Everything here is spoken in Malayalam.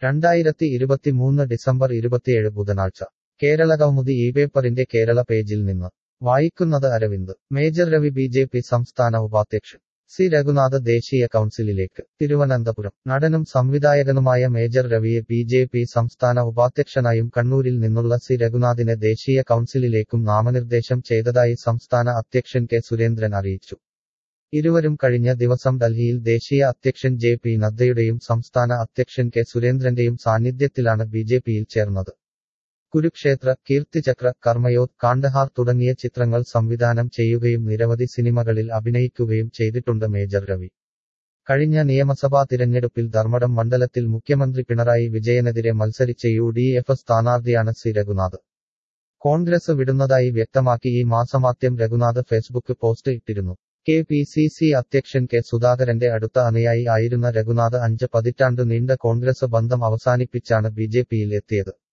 രണ്ടായിരത്തി ഇരുപത്തിമൂന്ന് ഡിസംബർ ഇരുപത്തിയേഴ് ബുധനാഴ്ച കേരളകൗമുദി ഈ പേപ്പറിന്റെ കേരള പേജിൽ നിന്ന് വായിക്കുന്നത് Aravind major Ravi B J P സംസ്ഥാന ഉപാധ്യക്ഷൻ സി രഘുനാഥ് ദേശീയ കൗൺസിലിലേക്ക് തിരുവനന്തപുരം നടനും സംവിധായകനുമായ മേജർ രവിയെ ബി ജെ പി സംസ്ഥാന ഉപാധ്യക്ഷനായും കണ്ണൂരിൽ നിന്നുള്ള സി രഘുനാഥിനെ ദേശീയ കൗൺസിലിലേക്കും നാമനിർദ്ദേശം ചെയ്തതായി സംസ്ഥാന അധ്യക്ഷൻ കെ സുരേന്ദ്രൻ അറിയിച്ചു ഇരുവരും കഴിഞ്ഞ ദിവസം ഡൽഹിയിൽ ദേശീയ അധ്യക്ഷൻ ജെ പി നദ്ദയുടെയും സംസ്ഥാന അധ്യക്ഷൻ കെ സുരേന്ദ്രന്റെയും സാന്നിധ്യത്തിലാണ് ബി ജെ പിയിൽ ചേർന്നത് കുരുക്ഷേത്ര കീർത്തിചക്ര കർമ്മയോധ് കാണ്ഡഹാർ തുടങ്ങിയ ചിത്രങ്ങൾ സംവിധാനം ചെയ്യുകയും നിരവധി സിനിമകളിൽ അഭിനയിക്കുകയും ചെയ്തിട്ടുണ്ട് മേജർ രവി കഴിഞ്ഞ നിയമസഭാ തിരഞ്ഞെടുപ്പിൽ ധർമ്മടം മണ്ഡലത്തിൽ മുഖ്യമന്ത്രി പിണറായി വിജയനെതിരെ മത്സരിച്ച യു ഡി എഫ് സ്ഥാനാർത്ഥിയാണ് സി രഘുനാഥ് കോൺഗ്രസ് വിടുന്നതായി വ്യക്തമാക്കി ഈ മാസമാദ്യം രഘുനാഥ് ഫേസ്ബുക്ക് പോസ്റ്റ് ഇട്ടിരുന്നു കെ പി സി സി അധ്യക്ഷൻ കെ സുധാകരന്റെ അടുത്ത അനുയായി ആയിരുന്ന രഘുനാഥ് അഞ്ച് പതിറ്റാണ്ടു നീണ്ട കോൺഗ്രസ് ബന്ധം അവസാനിപ്പിച്ചാണ് ബി ജെ പിയിൽ എത്തിയത്